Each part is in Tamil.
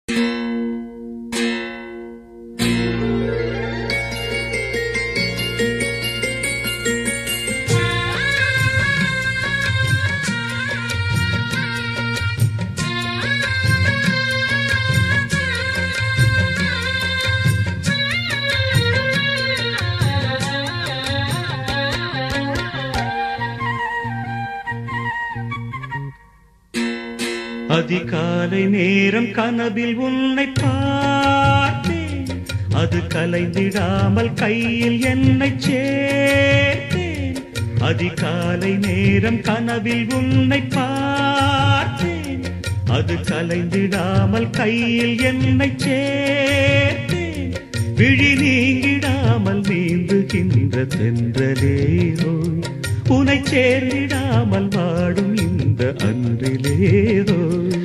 அதிகாலை நேரம் கனவில் உன்னை பார்த்தேன் அது கலைந்திடாமல் கையில் என்னை சேர்த்தேன் அதிகாலை நேரம் கனவில் உன்னை பார்த்தேன் அது கலைந்திடாமல் கையில் என்னை சேர்த்தேன் விழி நீங்கிடாமல் நீந்துகின்ற தென்றலேரோ உனை சேர்ந்திடாமல் வாடும் இந்த அன்றிலேரோ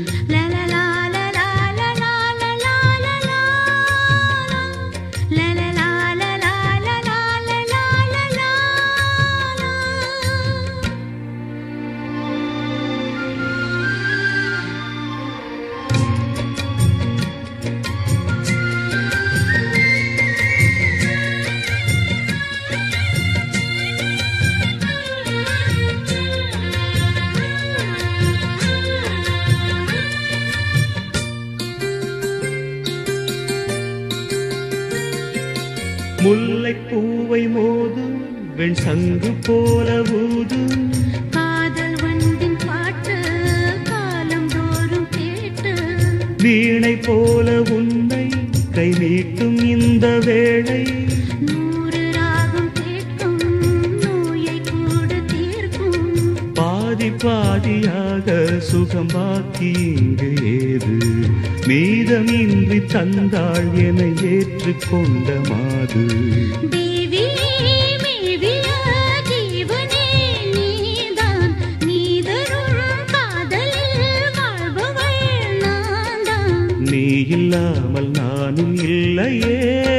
முல்லை பூவை மோது வெண் சங்கு போல ஊது காதல் வண்டின் பாட்டு காலம் தோறும் கேட்டு வீணை போல உன்னை கை நீட்டும் இந்த வேளை நூறு ராகம் கேட்கும் நோயை கூட தீர்க்கும் பாதி பாதியாக சுகம் பாக்கி இங்கு ஏது மீதமின்றி தந்தாள் என ஏற்றுக்கொண்ட மாது தேவி மேவிய ஜீவனே நீதான் நீதரும் காதலில் வாழ்பவள் நான்தான் நீ இல்லாமல் நானும் இல்லையே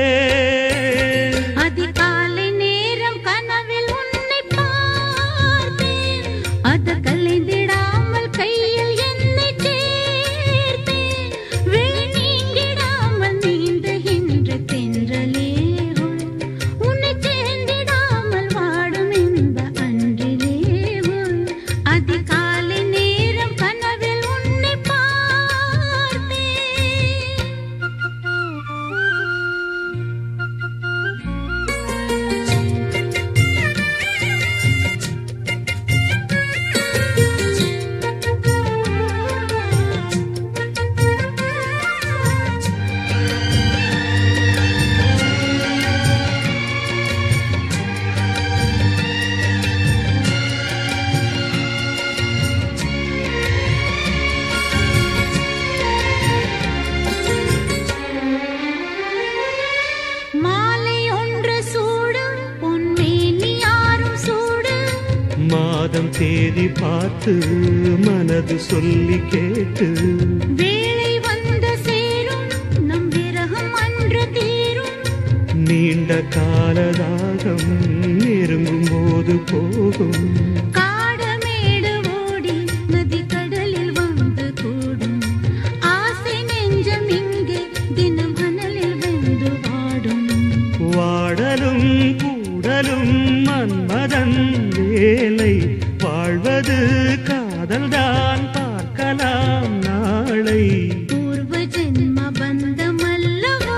அதிகாலை நேரம் கனவில் உன்னை பார்த்தேன் அது கலைந்திடாமல் கையில் என்னை சேர்த்தேன் விழி நீங்கிடாமல் நீந்துகின்ற தென்றலேவுள் உன்னை சேர்ந்திடாமல் வாடும் இந்த அன்றிலேவுள் அதிகாலை நேரம் கனவில் உன்னை பார்த்தேன் மாலை ஒன்று சூடு பொன்மேனி யாரும் சூடு மாதம் தேதி பார்த்து மனது சொல்லி கேட்டு வேளை வந்து சேரும் நம் விரகம் அன்று தீரும் நீண்ட காலதாகம் நெருங்கும் போது போகும் காடமேடு ஓடி நதி கடலில் வந்து கூடும் ஆசை நெஞ்சம் இங்கே தினம் அனலில் வெந்து வாடும் வாடலும் கூடலும் மன்மதன் வேலை வாழ்வது காதல்தான் பார்க்கலாம் நாளை பூர்வ ஜென்ம பந்தம் அல்லவா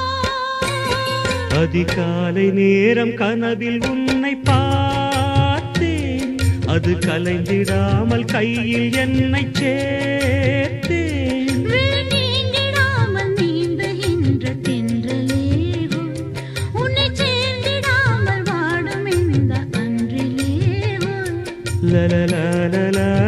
அதிகாலை நேரம் கனவில் உன்னை பார்த்தேன் அது கலைந்திடாமல் கையில் என்னை சேர்த்தேன் விழி நீங்கிடாமல் நீந்துகின்ற தென்றலேவோ உன்னை சேர்ந்திடாமல் வாடும் இந்த அன்றிலேவோ லலலலலா